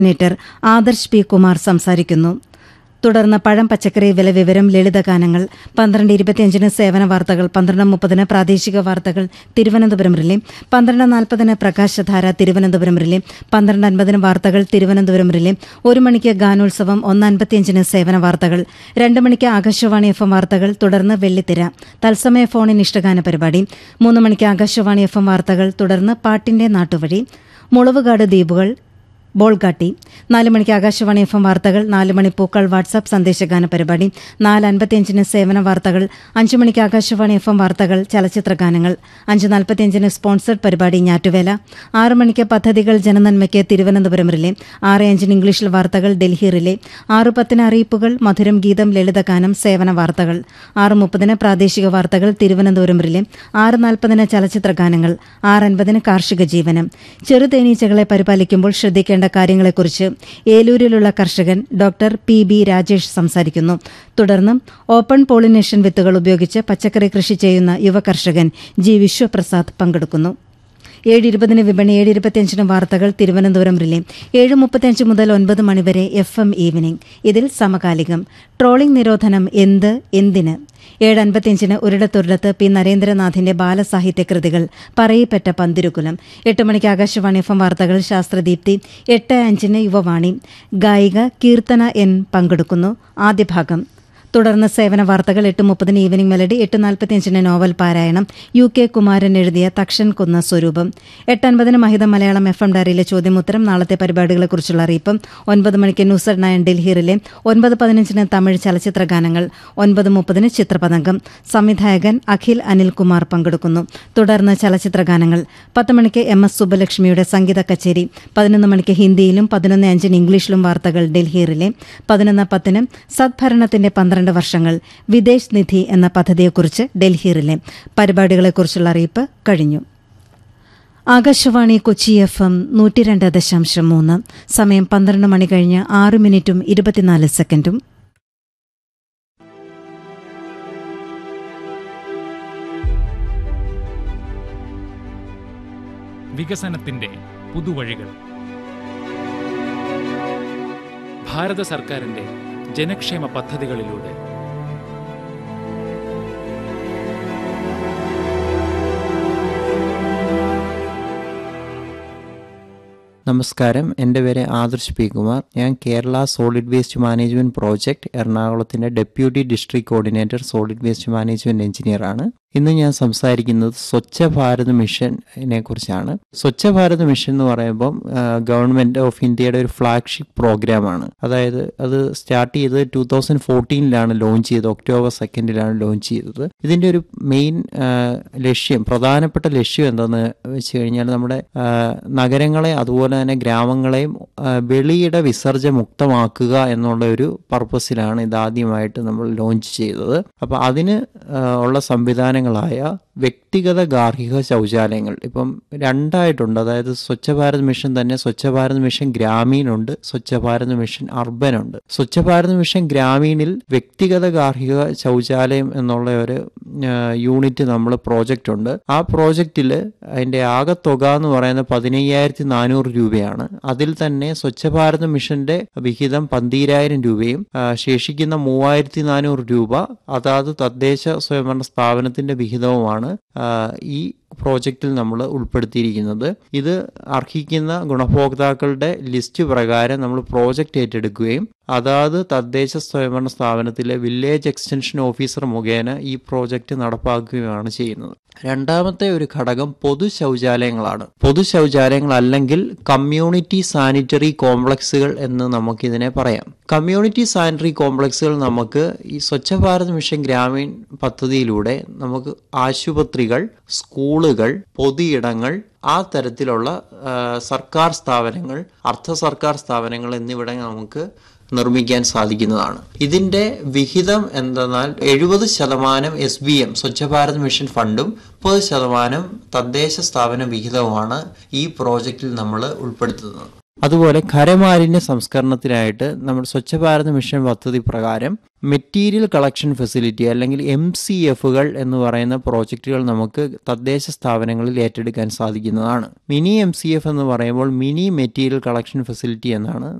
coordinator Adarsh P Kumar സംസാരിക്കുന്നു തുടർന്ന് പഴം പച്ചക്കറി വില വിവരം ലളിതഗാനങ്ങൾ പന്ത്രണ്ട് ഇരുപത്തിയഞ്ചിന് സേവന വാർത്തകൾ പന്ത്രണ്ട് മുപ്പതിന് പ്രാദേശിക വാർത്തകൾ തിരുവനന്തപുരം റിലേ പന്ത്രണ്ട് നാൽപ്പതിന് പ്രകാശധാര തിരുവനന്തപുരം റിലേ പന്ത്രണ്ട് അൻപതിന് വാർത്തകൾ തിരുവനന്തപുരം റിലേ ഒരു മണിക്ക് ഗാനോത്സവം ഒന്ന് അൻപത്തിയഞ്ചിന് സേവന വാർത്തകൾ രണ്ട് മണിക്ക് ആകാശവാണി എഫ് എം വാർത്തകൾ തുടർന്ന് വെള്ളിത്തിര തത്സമയ ഫോണിൻ ഇഷ്ടഗാന പരിപാടി മൂന്ന് മണിക്ക് ആകാശവാണി എഫ് എം വാർത്തകൾ തുടർന്ന് പാട്ടിന്റെ നാട്ടുവഴി മുളവുകാട് ദ്വീപുകൾ ബോൾഗാട്ടി നാല് മണിക്ക് ആകാശവാണി എഫ് എം വാർത്തകൾ നാല് മണി പൂക്കൾ വാട്സാപ്പ് സന്ദേശഗാന പരിപാടി നാല് അൻപത്തിയഞ്ചിന് സേവന വാർത്തകൾ അഞ്ച് മണിക്ക് ആകാശവാണി എഫ് എം വാർത്തകൾ ചലച്ചിത്ര ഗാനങ്ങൾ അഞ്ച് നാൽപ്പത്തിയഞ്ചിന് സ്പോൺസർഡ് പരിപാടി ഞാറ്റുവേല ആറ് മണിക്ക് പദ്ധതികൾ ജനനന്മയ്ക്ക് തിരുവനന്തപുരം റിലേ ആറ് അഞ്ചിന് ഇംഗ്ലീഷിൽ വാർത്തകൾ ഡൽഹി റിലേ ആറ് പത്തിന് അറിയിപ്പുകൾ മധുരം ഗീതം ലളിതഗാനം സേവന വാർത്തകൾ ആറ് മുപ്പതിന് പ്രാദേശിക വാർത്തകൾ തിരുവനന്തപുരം റിലേ ആറ് നാൽപ്പതിന് ചലച്ചിത്ര ഗാനങ്ങൾ ആറ് അൻപതിന് കാർഷിക ജീവനം ചെറുതേനീച്ചകളെ പരിപാലിക്കുമ്പോൾ ശ്രദ്ധിക്കേണ്ട കാര്യങ്ങളെക്കുറിച്ച് ഏലൂരിലുള്ള കർഷകൻ ഡോക്ടർ പി ബി രാജേഷ് സംസാരിക്കുന്നു തുടർന്ന് ഓപ്പൺ പോളിനേഷൻ വിത്തുകൾ ഉപയോഗിച്ച് പച്ചക്കറി കൃഷി ചെയ്യുന്ന യുവ കർഷകൻ ജി വിശ്വപ്രസാദ് പങ്കെടുക്കുന്നു ഏഴ് ഇരുപതിന് വിപണി ഏഴ് ഇരുപത്തിയഞ്ചിന് വാർത്തകൾ തിരുവനന്തപുരം റിലേ ഏഴ് മുപ്പത്തിയഞ്ച് മുതൽ ഒൻപത് മണിവരെ എഫ് എം ഈവനിംഗ് ഇതിൽ സമകാലികം ട്രോളിംഗ് നിരോധനം എന്ത് എന്തിന് ഏഴ് അൻപത്തിയഞ്ചിന് ഒരിടത്തൊരിടത്ത് പി നരേന്ദ്രനാഥിന്റെ ബാലസാഹിത്യ കൃതികൾ പറയിപ്പറ്റ പന്തിരുകുലം എട്ട് മണിക്ക് ആകാശവാണി എഫ് എം വാർത്തകൾ ശാസ്ത്രദീപ്തി എട്ട് അഞ്ചിന് യുവവാണി ഗായിക കീർത്തന എൻ പങ്കെടുക്കുന്നു ആദ്യ ഭാഗം തുടർന്ന് സേവന വാർത്തകൾ എട്ട് മുപ്പതിന് ഈവനിംഗ് മെലഡി എട്ട് നാൽപ്പത്തിയഞ്ചിന് നോവൽ പാരായണം യു കെ കുമാരൻ എഴുതിയ തക്ഷൻ കുന്ന സ്വരൂപം എട്ടൻപതിന് മഹിത മലയാളം എഫ് എം ഡയറിയിലെ ചോദ്യമുത്തരം നാളത്തെ പരിപാടികളെക്കുറിച്ചുള്ള അറിയിപ്പും ഒൻപത് മണിക്ക് ന്യൂസ് അറ്റ് നയൻ ഡൽഹിയിലെ ഒൻപത് പതിനഞ്ചിന് തമിഴ് ചലച്ചിത്ര ഗാനങ്ങൾ ഒൻപത് മുപ്പതിന് ചിത്രപതംഗം സംവിധായകൻ അഖിൽ അനിൽകുമാർ പങ്കെടുക്കുന്നു തുടർന്ന് ചലച്ചിത്ര ഗാനങ്ങൾ പത്ത് മണിക്ക് എം എസ് സുബ്ബലക്ഷ്മിയുടെ സംഗീത കച്ചേരി പതിനൊന്ന് മണിക്ക് ഹിന്ദിയിലും പതിനൊന്ന് അഞ്ചിന് ഇംഗ്ലീഷിലും വാർത്തകൾ ഡൽഹിയിലെ പതിനൊന്ന് പത്തിന് സദ്ഭരണത്തിന്റെ പന്ത്രണ്ട് വർഷങ്ങൾ വിദേശ് നിധി എന്ന പദ്ധതിയെക്കുറിച്ച് ഡൽഹിയിലെ പരിപാടികളെക്കുറിച്ചുള്ള അറിയിപ്പ് കഴിഞ്ഞു ആകാശവാണി കൊച്ചി എഫ് എം നൂറ്റിരണ്ട് ദശാംശം മൂന്ന് സമയം പന്ത്രണ്ട് മണി കഴിഞ്ഞ് ആറ് മിനിറ്റും ഇരുപത്തിനാല് സെക്കൻഡും വികസനത്തിന്റെ പുതുവഴികൾ ഭാരത സർക്കാരിന്റെ ജനക്ഷേമ പദ്ധതികളിലൂടെ നമസ്കാരം എൻ്റെ പേര് ആദർശ് പി കുമാർ ഞാൻ Kerala solid waste management project എറണാകുളത്തിൻ്റെ deputy district coordinator solid waste management engineer ആണ് ഇന്ന് ഞാൻ സംസാരിക്കുന്നത് സ്വച്ഛ ഭാരത് മിഷനെ കുറിച്ചാണ് സ്വച്ഛ ഭാരത് മിഷൻ എന്ന് പറയുമ്പം ഗവൺമെന്റ് ഓഫ് ഇന്ത്യയുടെ ഒരു ഫ്ലാഗ്ഷിപ്പ് പ്രോഗ്രാമാണ് അതായത് അത് സ്റ്റാർട്ട് ചെയ്തത് ടൂ തൗസൻഡ് ഫോർട്ടീനിലാണ് ലോഞ്ച് ചെയ്തത് ഒക്ടോബർ സെക്കൻഡിലാണ് ലോഞ്ച് ചെയ്തത് ഇതിൻ്റെ ഒരു മെയിൻ ലക്ഷ്യം പ്രധാനപ്പെട്ട ലക്ഷ്യം എന്താണെന്ന് വെച്ച് കഴിഞ്ഞാൽ നമ്മുടെ ആ, നഗരങ്ങളെ അതുപോലെ തന്നെ ഗ്രാമങ്ങളെയും ആ, വെളിയിട വിസർജ്ജ മുക്തമാക്കുക എന്നുള്ള ഒരു പർപ്പസിലാണ് ഇതാദ്യമായിട്ട് നമ്മൾ ലോഞ്ച് ചെയ്തത് അപ്പോൾ അതിന് ആ, ഉള്ള സംവിധാനങ്ങളായ വ്യക്തിഗത ഗാർഹിക ശൗചാലയങ്ങൾ ഇപ്പം രണ്ടായിട്ടുണ്ട് അതായത് സ്വച്ഛ ഭാരത് മിഷൻ തന്നെ സ്വച്ഛ ഭാരത് മിഷൻ ഗ്രാമീണുണ്ട് സ്വച്ഛ ഭാരത് മിഷൻ അർബൻ ഉണ്ട് സ്വച്ഛ ഭാരത് മിഷൻ ഗ്രാമീണിൽ വ്യക്തിഗത ഗാർഹിക ശൗചാലയം എന്നുള്ള ഒരു ആ, യൂണിറ്റ് നമ്മൾ പ്രോജക്റ്റ് ഉണ്ട് ആ പ്രോജക്റ്റിൽ അതിൻ്റെ ആകെ തുക എന്ന് പറയുന്നത് പതിനയ്യായിരത്തി നാനൂറ് രൂപയാണ് അതിൽ തന്നെ സ്വച്ഛ ഭാരത് മിഷന്റെ വിഹിതം പന്തീരായിരം രൂപയും ആ, ശേഷിക്കുന്ന മൂവായിരത്തി നാനൂറ് രൂപ അതാത് തദ്ദേശ സ്വയംഭരണ സ്ഥാപനത്തിന്റെ വിഹിതവുമാണ് ആ, ഈ പ്രോജക്റ്റിൽ നമ്മൾ ഉൾപ്പെടുത്തിയിരിക്കുന്നത് ഇത് അർഹിക്കുന്ന ഗുണഭോക്താക്കളുടെ ലിസ്റ്റ് പ്രകാരം നമ്മൾ പ്രോജക്റ്റ് ഏറ്റെടുക്കുകയും അതാത് തദ്ദേശ സ്വയംഭരണ സ്ഥാപനത്തിലെ വില്ലേജ് എക്സ്റ്റൻഷൻ ഓഫീസർ മുഖേന ഈ പ്രോജക്റ്റ് നടപ്പാക്കുകയാണ് ചെയ്യുന്നത് രണ്ടാമത്തെ ഒരു ഘടകം പൊതു ശൗചാലയങ്ങളാണ് പൊതു ശൗചാലയങ്ങൾ അല്ലെങ്കിൽ കമ്മ്യൂണിറ്റി സാനിറ്ററി കോംപ്ലക്സുകൾ എന്ന് നമുക്കിതിനെ പറയാം കമ്മ്യൂണിറ്റി സാനിറ്ററി കോംപ്ലക്സുകൾ നമുക്ക് ഈ സ്വച്ഛ ഭാരത് മിഷൻ ഗ്രാമീൺ പദ്ധതിയിലൂടെ നമുക്ക് ആശുപത്രികൾ സ്കൂളുകൾ പൊതുയിടങ്ങൾ ആ തരത്തിലുള്ള ആ, സർക്കാർ സ്ഥാപനങ്ങൾ അർദ്ധ സർക്കാർ സ്ഥാപനങ്ങൾ എന്നിവിടെ നമുക്ക് നിർമ്മിക്കാൻ സാധിക്കുന്നതാണ് ഇതിന്റെ വിഹിതം എന്തെന്നാൽ എഴുപത് ശതമാനം S B M Swachh Bharat mission ഫണ്ടും മുപ്പത് ശതമാനം തദ്ദേശ സ്ഥാപന വിഹിതവുമാണ് ഈ പ്രോജക്റ്റിൽ നമ്മൾ ഉൾപ്പെടുത്തുന്നത് അതുപോലെ ഖരമാലിന്യ സംസ്കരണത്തിനായിട്ട് നമ്മുടെ സ്വച്ഛ ഭാരത് മിഷൻ പദ്ധതി പ്രകാരം മെറ്റീരിയൽ കളക്ഷൻ ഫെസിലിറ്റി അല്ലെങ്കിൽ എം സി എഫുകൾ എന്ന് പറയുന്ന പ്രോജക്റ്റുകൾ നമുക്ക് തദ്ദേശ സ്ഥാപനങ്ങളിൽ ഏറ്റെടുക്കാൻ സാധിക്കുന്നതാണ് മിനി എം സി എഫ് എന്ന് പറയുമ്പോൾ മിനി മെറ്റീരിയൽ കളക്ഷൻ ഫെസിലിറ്റി എന്നാണ്